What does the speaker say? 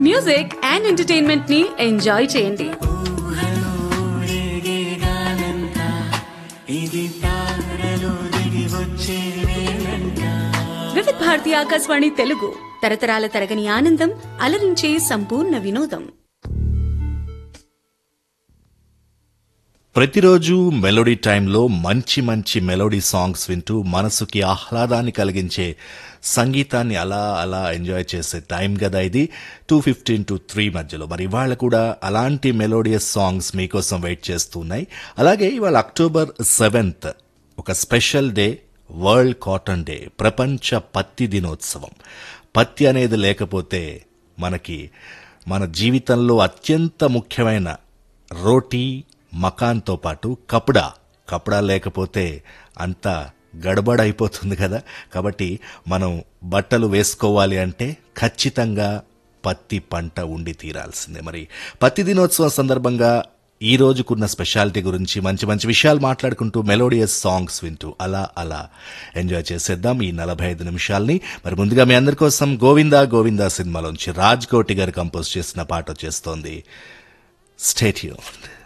music and entertainment ని enjoy చేయండి వివిధ భారతి ఆకాశవాణి తెలుగు తరతరాల తరగని ఆనందం అలరించే సంపూర్ణ వినోదం ప్రతిరోజు మెలోడీ టైంలో మంచి మంచి మెలోడీ సాంగ్స్ వింటూ మనసుకి ఆహ్లాదాన్ని కలిగించే సంగీతాన్ని అలా అలా ఎంజాయ్ చేసే టైం కదా ఇది టూ ఫిఫ్టీన్ టు త్రీ మధ్యలో మరి ఇవాళ కూడా అలాంటి మెలోడియస్ సాంగ్స్ మీకోసం వెయిట్ చేస్తున్నాయి అలాగే ఇవాళ అక్టోబర్ సెవెంత్ ఒక special day world cotton day ప్రపంచ పత్తి దినోత్సవం పత్తి అనేది లేకపోతే మనకి మన జీవితంలో అత్యంత ముఖ్యమైన రోటీ మకాన్తో పాటు కపడా కపడా లేకపోతే అంతా గడబడైపోతుంది కదా కాబట్టి మనం బట్టలు వేసుకోవాలి అంటే ఖచ్చితంగా పత్తి పంట ఉండి తీరాల్సిందే మరి పత్తి దినోత్సవం సందర్భంగా ఈ రోజుకున్న స్పెషాలిటీ గురించి మంచి మంచి విషయాలు మాట్లాడుకుంటూ మెలోడియస్ సాంగ్స్ వింటూ అలా అలా ఎంజాయ్ చేసేద్దాం ఈ నలభై ఐదు నిమిషాల్ని మరి ముందుగా మీ అందరి కోసం గోవిందా గోవిందా సినిమాలోంచి రాజ్ కోటి గారు కంపోజ్ చేసిన పాట వచ్చేస్తోంది స్టేట్యూన్